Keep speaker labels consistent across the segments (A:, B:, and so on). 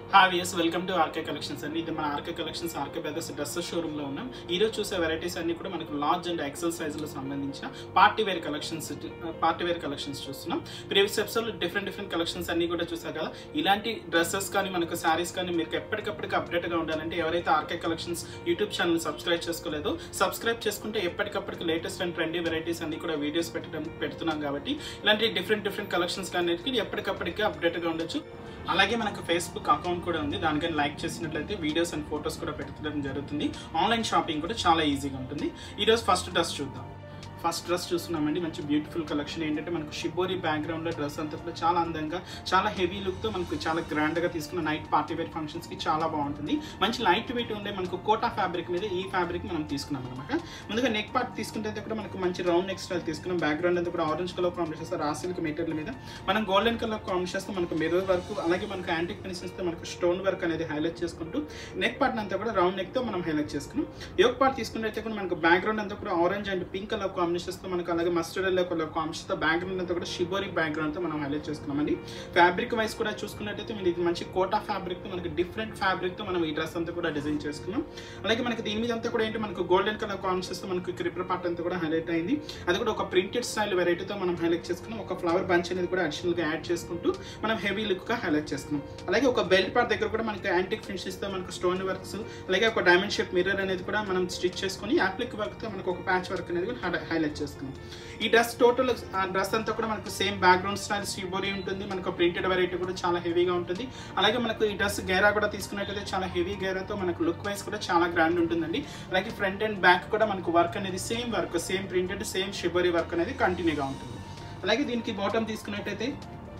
A: hi yes welcome to RK Collections అండి ఇది మన RK Collections RK Brothers dresses showroom లో ఉన్నాం ఈ రోజు చూసే వెరైటీస్ అన్ని కూడా మనకు లార్జ్ అండ్ ఎక్సెల్ సైజ్ లో సంబంధించిన party wear collections party wear collections చూస్తున్నాం previous episode different different collections అన్ని కూడా చూసారు కదా ఇలాంటి డ్రెస్సెస్ కానీ మనకు శారీస్ కానీ మీకు ఎప్పటికప్పటికి అప్డేట్ గా ఉండాలంటే ఎవరైతే RK Collections YouTube channel subscribe చేసుకోలేదో సబ్స్క్రైబ్ చేసుకుంటే ఎప్పటికప్పటికి లేటెస్ట్ అండ్ ట్రెండీ వెరైటీస్ అన్ని కూడా వీడియోస్ పెట్టడం పెడుతున్నాం కాబట్టి ఇలాంటి డిఫరెంట్ డిఫరెంట్ కలెక్షన్స్ అన్నిటికీ ఎప్పటికప్పటికి అప్డేట్ గా ఉండొచ్చు అలాగే మనకు ఫేస్బుక్ అకౌంట్ కూడా ఉంది దానికని లైక్ చేసినట్లయితే వీడియోస్ అండ్ ఫొటోస్ కూడా పెట్టడం జరుగుతుంది ఆన్లైన్ షాపింగ్ కూడా చాలా ఈజీగా ఉంటుంది ఈరోజు ఫస్ట్ డ్రెస్ చూద్దాం ఫస్ట్ డ్రెస్ చూస్తున్నామండి మంచి బ్యూటిఫుల్ కలెక్షన్ ఏంటంటే మనకు షిబోరి బ్యాక్గ్రౌండ్లో డ్రెస్ అంతా కూడా చాలా అందంగా చాలా హెవీ లుక్తో మనకు చాలా గ్రాండ్గా తీసుకున్న నైట్ పార్టీ వేర్ ఫంక్షన్స్కి చాలా బాగుంటుంది మంచి లైట్ వెయిట్ ఉండే మనకు కోటా ఫ్యాబ్రిక్ మీద ఈ ఫ్యాబ్రిక్ మనం తీసుకున్నాం అనమాట ముందుగా నెక్ పార్ట్ తీసుకుంటే అయితే కూడా మనకు మంచి రౌండ్ నెక్ స్టైల్ తీసుకున్నాం బ్యాక్గ్రౌండ్ అంతా కూడా orange colour combinations raw silk material మీద మనం గోల్డెన్ కలర్ కాంబినేషన్స్ మనకు మిర్రర్ వర్క్ అలాగే మనకు యాంటిక్ ఫినిషెస్తో మనకు స్టోన్ వర్క్ అనేది హైలైట్ చేసుకుంటూ నెక్ పార్ట్ అంతా కూడా రౌండ్ నెక్తో మనం హైలైట్ చేసుకున్నాం యోగ్ పార్ట్ తీసుకుంటే అయితే కూడా మనకు బ్యాక్గ్రౌండ్ అంతా కూడా orange and pink colour combinations తో మనకు అలాగే మస్టర్డ్ ఎల్లో కలర్ కాంబినేషన్ తో బ్యాక్గ్రౌండ్ అంతా కూడా షిబోరి బ్యాక్గ్రౌండ్ తో మనం హైలైట్ చేసుకున్నామండి ఫ్యాబ్రిక్ వైస్ కూడా చూసుకున్నట్టయితే మీరు ఇది మంచి కోటా ఫ్యాబ్రిక్ తో మనకి డిఫరెంట్ ఫ్యాబ్రిక్ తో మనం ఈ డ్రెస్ అంతా కూడా డిజైన్ చేసుకున్నాం అలాగే మనకి దీని మీద అంతా కూడా ఏంటి మనకు గోల్డెన్ కలర్ కాంబినేషన్స్ తో మనకు క్రిపర్ పార్ట్ అంతా కూడా హైలైట్ అయింది అది కూడా ఒక ప్రింటెడ్ స్టైల్ వెరైటీతో మనం హైలైట్ చేసుకున్నాం ఒక ఫ్లవర్ బంచ్ అనేది కూడా అడిషనల్ గా యాడ్ చేసుకుంటూ మనం హెవీ లుక్ గా హైలైట్ చేసుకున్నాం అలాగే ఒక బెల్ట్ పార్ట్ దగ్గర కూడా మనకి యాంటిక్ ఫినిషెస్ తో మనకు స్టోన్ వర్క్స్ అలాగే ఒక డైమండ్ షేప్ మిర్రర్ అనేది కూడా మనం స్టిచ్ చేసుకొని యాప్లిక్ వర్క్ తో మనకు ఒక ప్యాచ్ వర్క్ అనేది కూడా హై- హైలైట్ చేసుకున్నాం ఈ డ్రెస్ టోటల్ ఆ డ్రెస్ అంతా కూడా మనకు సేమ్ బ్యాక్గ్రౌండ్ స్టైల్ షిబోరీ ఉంటుంది మనకు ప్రింటెడ్ వెరైటీ కూడా చాలా హెవీగా ఉంటుంది అలాగే మనకు ఈ డ్రెస్ గేరా కూడా తీసుకున్నట్టయితే చాలా హెవీ గేరాతో మనకు లుక్ వైస్ కూడా చాలా గ్రాండ్ ఉంటుందండి అలాగే ఫ్రంట్ అండ్ బ్యాక్ కూడా మనకు వర్క్ అనేది same work same printed same shibori work అనేది కంటిన్యూగా ఉంటుంది అలాగే దీనికి బాటమ్ తీసుకున్నట్టయితే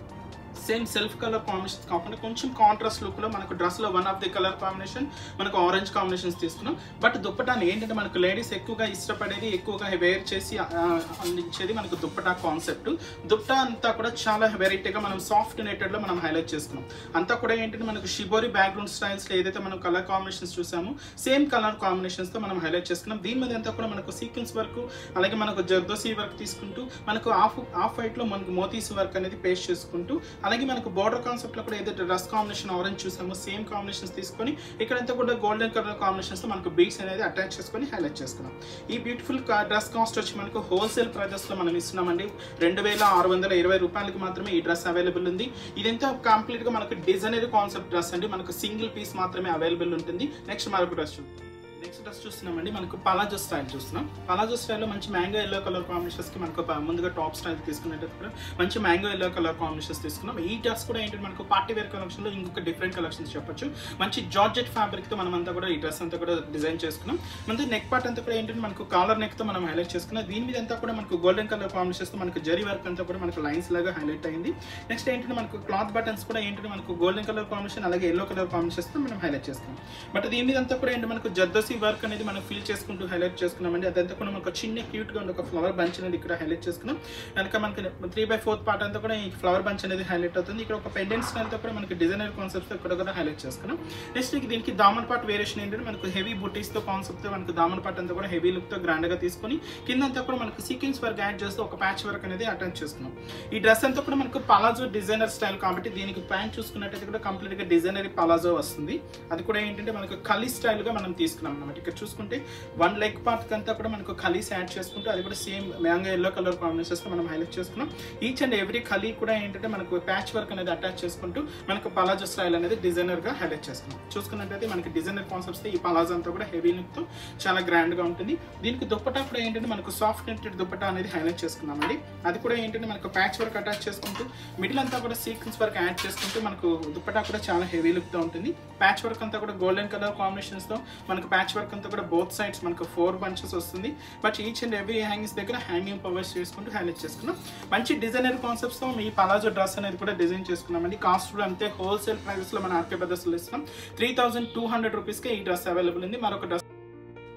A: సేమ్ సెల్ఫ్ కలర్ కాంబినేషన్ కాకుండా కొంచెం కాంట్రాస్ట్ లుక్ లో మనకు డ్రెస్ లో one of the colour combination మనకు ఆరెంజ్ కాంబినేషన్స్ తీసుకున్నాం బట్ దుప్పటాన్ని ఏంటంటే మనకు లేడీస్ ఎక్కువగా ఇష్టపడేది ఎక్కువగా వేర్ చేసి ఆ, అందించేది మనకు దుప్పటా కాన్సెప్ట్ దుప్పటా అంతా కూడా చాలా వెరైటీగా మనం సాఫ్ట్ నెటెడ్ లో మనం హైలైట్ చేసుకున్నాం అంతా కూడా ఏంటంటే మనకు షిబోరి బ్యాక్గ్రౌండ్ స్టైల్స్ లో ఏదైతే మనం కలర్ కాంబినేషన్స్ చూసామో సేమ్ కలర్ కాంబినేషన్స్ తో మనం హైలైట్ చేసుకున్నాం దీని మీద అంతా కూడా మనకు సీక్వెన్స్ వర్క్ అలాగే మనకు జర్దోసి వర్క్ తీసుకుంటూ మనకు ఆఫ్ ఆఫ్ వైట్ లో మనకు మోతీస్ వర్క్ అనేది పేస్ట్ చేసుకుంటూ అలాగే మనకు బోర్డర్ కాన్సెప్ట్ లో కూడా ఏదైతే డ్రెస్ కాంబినేషన్ ఆరెంజ్ చూసామో సేమ్ కాంబినేషన్స్ తీసుకొని ఇక్కడంతా కూడా గోల్డెన్ కలర్ కాంబినేషన్స్ తో మనకు బీట్స్ అనేది అటాచ్ చేసుకొని హైలైట్ చేసుకున్నాం ఈ బ్యూటిఫుల్ డ్రెస్ కాస్ట్ వచ్చి మనకు హోల్సేల్ ప్రైజెస్ లో మనం ఇస్తున్నామండి రెండు వేల ఆరు వందల ఇరవై రూపాయలకి మాత్రమే ఈ డ్రెస్ అవైలబుల్ ఉంది ఇదంతా కంప్లీట్ గా మనకు డిజైనర్ కాన్సెప్ట్ డ్రెస్ అండి మనకు సింగిల్ పీస్ మాత్రమే అవైలబుల్ ఉంటుంది నెక్స్ట్ మరొక డ్రెస్ చూద్దాం నెక్స్ట్ డ్రెస్ చూస్తున్నామండి మనకు పలాజో స్టైల్ చూస్తున్నాం పలాజో స్టైల్లో మంచి మ్యాంగో ఎల్లో కలర్ కాంబినేషన్స్ కి మనకు ప- ముందుగా టాప్ స్టైల్ తీసుకున్నట్టు కూడా మంచి మ్యాంగో ఎల్లో కలర్ కాంబినేషన్స్ తీసుకున్నాం ఈ డ్రెస్ కూడా ఏంటంటే మనకు పార్టీ వేర్ కలెక్షన్ లో ఇంకొక డిఫరెంట్ కలెక్షన్స్ చెప్పొచ్చు మంచి జార్జెట్ ఫ్యాబ్రిక్ తో మనం అంతా కూడా ఈ డ్రెస్ అంతా కూడా డిజైన్ చేసుకున్నాం ముందు నెక్ పార్ట్ అంతా కూడా ఏంటంటే మనకు కాలర్ నెక్ తో మనం హైలైట్ చేసుకున్నాం దీని మీద అంతా కూడా మనకు గోల్డెన్ కలర్ కాంబినేషన్స్ తో మనకు జరీ వర్క్ అంతా కూడా మనకు లైన్స్ లాగా హైలైట్ అయింది నెక్స్ట్ ఏంటంటే మనకు క్లాత్ బటన్స్ కూడా ఏంటంటే మనకు గోల్డెన్ కలర్ కాంబినేషన్ అలాగే ఎల్లో కలర్ కాంబినేషన్స్ తో మనం హైలైట్ చేసుకున్నాం బట్ దీని మీద అంతా కూడా ఏంటి మనకు జర్దోసి వర్క్ అనేది మనం ఫిల్ చేసుకుంటూ హైలైట్ చేసుకున్నామండి అదంతా కూడా మనకు చిన్న క్యూట్ గా ఉండే ఒక ఫ్లవర్ బంచ్ అనేది ఇక్కడ హైలైట్ చేసుకున్నాం కనుక మనకి త్రీ బై ఫోర్త్ పార్ట్ అంతా కూడా ఈ ఫ్లవర్ బంచ్ అనేది హైలైట్ అవుతుంది ఇక్కడ ఒక పెండెంట్ స్టైల్ తో కూడా మనకి డిజైనర్ కాన్సెప్ట్ ఇక్కడ కూడా హైలైట్ చేసుకున్నాం నెక్స్ట్ దీనికి దామన్ పార్ట్ వేరియేషన్ ఏంటంటే మనకు హెవీ బుటీస్ తో కాన్సెప్ట్ తో మనకు దామన్ పార్ట్ అంతా కూడా హెవీ లుక్ తో గ్రాండ్ గా తీసుకొని కింద అంతా కూడా మనకు సీక్వెన్స్ వర్క్ యాడ్ చేస్తూ ఒక ప్యాచ్ వర్క్ అనేది అటాచ్ చేసుకున్నాం ఈ డ్రెస్ అంతా కూడా మనకు పలాజో డిజైనర్ స్టైల్ కాబట్టి దీనికి ప్యాంట్ చూసుకున్నట్టయితే కూడా కంప్లీట్ గా డిజైనర్ పలాజో వస్తుంది అది కూడా ఏంటంటే మనకు కలీ స్టైల్ గా మనం తీసుకున్నాం అనమాట ఇక్కడ చూసుకుంటే వన్ లెగ్ పార్ట్ అంతా కూడా మనకు కలీస్ యాడ్ చేసుకుంటూ అది కూడా same mango yellow colour combinations తో మనం హైలైట్ చేసుకున్నాం ఈచ్ అండ్ ఎవ్రీ కలీ కూడా ఏంటంటే మనకు ప్యాచ్ వర్క్ అనేది అటాచ్ చేసుకుంటూ మనకు పలాజో స్టైల్ అనేది డిజైనర్ గా హైలైట్ చేసుకున్నాం చూసుకున్నట్టయితే మనకి డిజైనర్ కాన్సెప్ట్స్ ఈ పలాజో అంతా కూడా హెవీ లుక్ తో చాలా గ్రాండ్ గా ఉంటుంది దీనికి దుప్పటా కూడా ఏంటంటే మనకు సాఫ్ట్ నెట్టెడ్ దుప్పటా అనేది హైలైట్ చేసుకున్నామండి అది కూడా ఏంటంటే మనకు ప్యాచ్ వర్క్ అటాచ్ చేసుకుంటూ మిడిల్ అంతా కూడా సీక్వెన్స్ వర్క్ యాడ్ చేసుకుంటూ మనకు దుప్పటా కూడా చాలా హెవీ లుక్ తో ఉంటుంది ప్యాచ్ వర్క్ అంతా కూడా గోల్డెన్ కలర్ కాంబినేషన్స్ తో మనకు ప్యాచ్ వర్క్ అంతా కూడా బోత్ సైడ్స్ మనకు ఫోర్ బంచెస్ వస్తుంది but each and every hangings దగ్గర హ్యాంగింగ్ పవర్స్ చేసుకుంటూ హైలైట్ చేసుకున్నాం మంచి డిజైనర్ కాన్సెప్ట్స్ తో ఈ పలాజో డ్రెస్ అనేది కూడా డిజైన్ చేసుకున్నామండి కాస్ట్ కూడా అంతే హోల్సేల్ ప్రైసెస్ లో మన ఆర్కే బ్రదర్స్ లో ఇస్తున్నాం త్రీ థౌసండ్ టూ హండ్రెడ్ రూపీస్కే ఈ డ్రెస్ అవైలబుల్ ఉంది మరొక డ్రెస్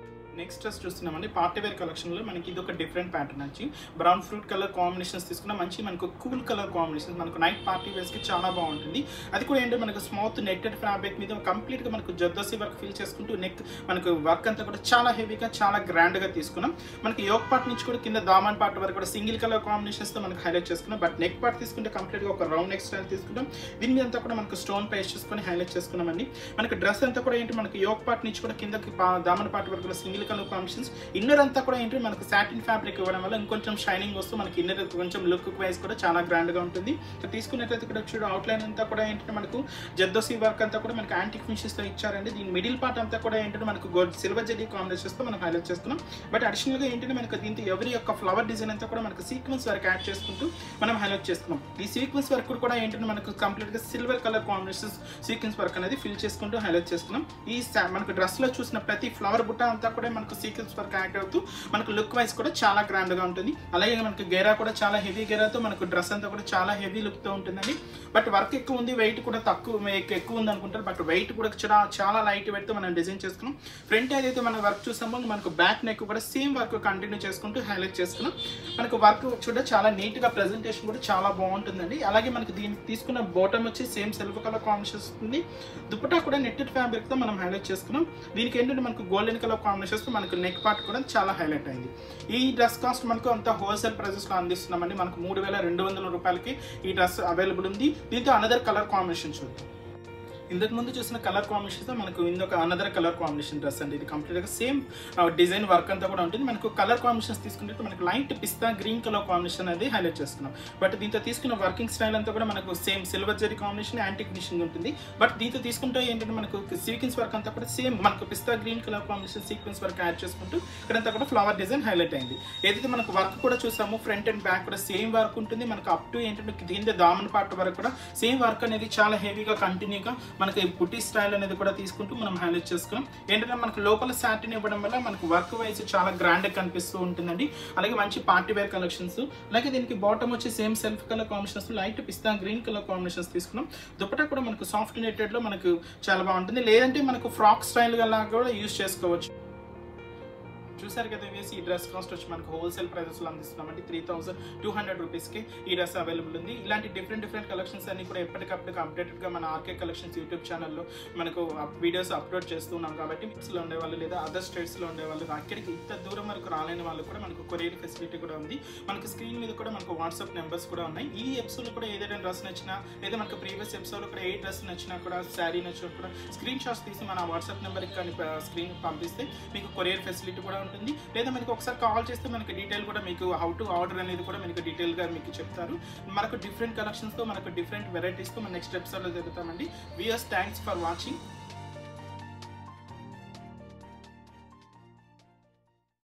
A: నెక్స్ట్ డ్రెస్ చూస్తున్నామండి పార్టీ వేర్ కలెక్షన్లో మనకి ఇది ఒక డిఫరెంట్ ప్యాటర్న్ వచ్చి బ్రౌన్ ఫ్రూట్ కలర్ కాంబినేషన్స్ తీసుకున్న మంచి మనకు కూల్ కలర్ కాంబినేషన్స్ మనకు నైట్ పార్టీ వేర్స్కి చాలా బాగుంటుంది అది కూడా ఏంటంటే మనకు స్మూత్ నెట్టెడ్ ఫ్యాబ్రిక్ మీద కంప్లీట్గా మనకు జద్దోసి వర్క్ ఫీల్ చేసుకుంటూ నెక్ మనకు వర్క్ అంతా కూడా చాలా హెవీగా చాలా గ్రాండ్గా తీసుకున్నాం మనకి యోగ్ పార్ట్ నుంచి కూడా కింద దామన్ పార్ట్ వరకు కూడా సింగిల్ కలర్ కాంబినేషన్స్తో మనకు హైలైట్ చేసుకున్నాం బట్ నెక్ పార్ట్ తీసుకుంటే కంప్లీట్గా ఒక రౌండ్ నెక్ స్టైల్ తీసుకుంటాం దీని మీద అంతా కూడా మనకు స్టోన్ పేస్ట్ చేసుకొని హైలైట్ చేసుకున్నామండి మనకి డ్రెస్ అంతా కూడా ఏంటి మనకి యోగ్ పార్ట్ నుంచి కూడా కిందకి పా- దామన్ పార్ట్ వరకు కూడా సింగిల్ కలర్ కాంబినేషన్స్ ఇన్నర్ అంతా కూడా ఏంటి మనకు సాటిన్ ఫ్యాబ్రిక్ ఇవ్వడం వల్ల ఇంకొంచెం షైనింగ్ వస్తూ మనకి ఇన్నర్ కొంచెం లుక్ వైజ్ కూడా చాలా గ్రాండ్ గా ఉంటుంది సో తీసుకున్నట్లయితే ఇక్కడ చూడు అవుట్లైన్ అంతా కూడా ఏంటంటే మనకు జద్దోసి వర్క్ అంతా కూడా మనకి యాంటిక్ ఫినిషెస్ తో ఇచ్చారండి దీని మిడిల్ పార్ట్ అంతా కూడా ఏంటంటే మనకు గోల్డ్ సిల్వర్ జెల్లీ కాంబినేషన్స్ తో మనం హైలైట్ చేస్తున్నాం బట్ అడిషనల్ గా ఏంటంటే మనకు దీంతో ఎవరి యొక్క ఫ్లవర్ డిజైన్ అంతా కూడా మనకు సీక్వెన్స్ వర్క్ యాడ్ చేసుకుంటూ మనం హైలైట్ చేస్తున్నాం ఈ సీక్వెన్స్ వర్క్ కూడా ఏంటంటే మనకు కంప్లీట్ గా silver colour combinations sequence work అనేది ఫిల్ చేసుకుంటూ హైలైట్ చేస్తున్నాం ఈ సా- మనకు డ్రెస్ లో చూసిన ప్రతి ఫ్లవర్ బుట్ట అంతా కూడా మనకు సీక్వెన్స్ వర్క్ యాడ్ అవుతూ మనకు లుక్ వైజ్ కూడా చాలా గ్రాండ్ గా ఉంటుంది అలాగే మనకు గేరా కూడా చాలా హెవీ గేరాతో మనకు డ్రెస్ అంతా కూడా చాలా హెవీ లుక్ తో ఉంటుందండి బట్ వర్క్ ఎక్కువ ఉంది వెయిట్ కూడా తక్కువ ఎక్కు- ఎక్కువ ఉంది అనుకుంటారు బట్ వెయిట్ కూడా చాలా చాలా లైట్ వెయిట్ తో మనం డిజైన్ చేసుకున్నాం ఫ్రంట్ ఏదైతే మనం వర్క్ చూసామో మనకు బ్యాక్ నెక్ కూడా సేమ్ వర్క్ కంటిన్యూ చేసుకుంటూ హైలైట్ చేసుకున్నాం మనకు వర్క్ చూడ చాలా నీట్ గా ప్రెజెంటేషన్ కూడా చాలా బాగుంటుందండి అలాగే మనకి దీనికి తీసుకున్న బాటమ్ వచ్చి సేమ్ సెల్ఫ్ కలర్ కాంబినేషన్ వస్తుంది దుపట్టా కూడా నెట్టెడ్ ఫ్యాబ్రిక్ తో మనం హైలైట్ చేసుకున్నాం దీనికి ఏంటంటే మనకు గోల్డెన్ కలర్ కాంబినేషన్స్ తో మనకు నెక్ పార్ట్ కూడా చాలా హైలైట్ అయింది ఈ డ్రెస్ కాస్ట్ మనకు అంత హోల్సేల్ ప్రైజెస్ లో అందిస్తున్నామండి మనకు మూడు వేల రెండు వందల రూపాయలకి ఈ డ్రెస్ అవైలబుల్ ఉంది దీంతో అనదర్ కలర్ కాంబినేషన్ చూద్దాం ఇంతకు ముందు చూసిన కలర్ కాంబినేషన్స్ మనకు ఇంకొక అనదర్ కలర్ కాంబినేషన్ డ్రెస్ అండి ఇది కంప్లీట్ గా సేమ్ డిజైన్ వర్క్ అంతా కూడా ఉంటుంది మనకు కలర్ కాంబినేషన్స్ తీసుకుంటే మనకు light pista green colour combination అనేది హైలైట్ చేస్తున్నాం బట్ దీంతో తీసుకున్న వర్కింగ్ స్టైల్ అంతా కూడా మనకు same silver zari combination antique finishing ఉంటుంది బట్ దీంతో తీసుకుంటే ఏంటంటే మనకు సీక్వెన్స్ వర్క్ అంతా కూడా సేమ్ మనకు pista green colour combination sequence work add చేసుకుంటూ ఇక్కడంతా కూడా ఫ్లవర్ డిజైన్ హైలైట్ అయింది ఏదైతే మనకు వర్క్ కూడా చూసాము ఫ్రంట్ అండ్ బ్యాక్ కూడా సేమ్ వర్క్ ఉంటుంది మనకు అప్ టు ఏంటంటే దీని దామన్ పార్ట్ వరకు కూడా సేమ్ వర్క్ అనేది చాలా హెవీగా కంటిన్యూగా మనకి పుట్టి స్టైల్ అనేది కూడా తీసుకుంటూ మనం హైలైట్ చేసుకున్నాం ఏంటంటే మనకు లోపల సాటిన్ ఇవ్వడం వల్ల మనకు వర్క్ వైజ్ చాలా గ్రాండ్ కనిపిస్తూ ఉంటుందండి అలాగే మంచి పార్టీ వేర్ కలెక్షన్స్ అలాగే దీనికి బాటమ్ వచ్చి same self colour combinations light pista green colour combinations తీసుకున్నాం దుపట్టా కూడా మనకు సాఫ్ట్ నెట్టెడ్ లో మనకు చాలా బాగుంటుంది లేదంటే మనకు ఫ్రాక్ స్టైల్ గా లాగా కూడా యూస్ చేసుకోవచ్చు చూసారు కదా వేసి ఈ డ్రెస్ కాస్ట్ వచ్చి మనకు హోల్సేల్ ప్రైజెస్లో అందిస్తున్నామండి త్రీ థౌసండ్ టూ హండ్రెడ్ రూపీస్కి ఈ డ్రెస్ అవైలబుల్ ఉంది ఇలాంటి డిఫరెంట్ డిఫరెంట్ కలెక్షన్స్ అన్ని కూడా ఎప్పటికప్పుడు అప్డేటెడ్గా మన ఆర్కే కలెక్షన్స్ యూట్యూబ్ ఛానల్లో మనకు వీడియోస్ అప్లోడ్ చేస్తున్నాం కాబట్టి మిక్స్లో ఉండేవాళ్ళు లేదా అదర్ స్టేట్స్లో ఉండేవాళ్ళు అక్కడికి ఇంత దూరం వరకు రాలేని వాళ్ళు కూడా మనకు కొరియర్ ఫెసిలిటీ కూడా ఉంది మనకు స్క్రీన్ మీద కూడా మనకు వాట్సాప్ నెంబర్స్ కూడా ఉన్నాయి ఈ ఎపిసోడ్లో కూడా ఏదైనా డ్రెస్ నచ్చినా లేదా మనకు ప్రీవియస్ ఎపిసోడ్లో కూడా ఏ డ్రెస్ నచ్చినా కూడా శారీ నచ్చినా కూడా స్క్రీన్ షాట్స్ తీసి మన వాట్సాప్ నెంబర్కి కానీ స్క్రీన్ పంపిస్తే మీకు కొరియర్ ఫెసిలిటీ కూడా ఉంటుంది లేదా మనకి ఒకసారి కాల్ చేస్తే మనకి డీటెయిల్ కూడా మీకు హౌ టు ఆర్డర్ అనేది కూడా మీకు డీటెయిల్గా మీకు చెప్తారు మనకు డిఫరెంట్ కలెక్షన్స్తో మనకు డిఫరెంట్ వెరైటీస్తో మన నెక్స్ట్ ఎపిసోడ్లో జరుగుతామండి వియర్స్ థ్యాంక్స్ ఫర్ వాచింగ్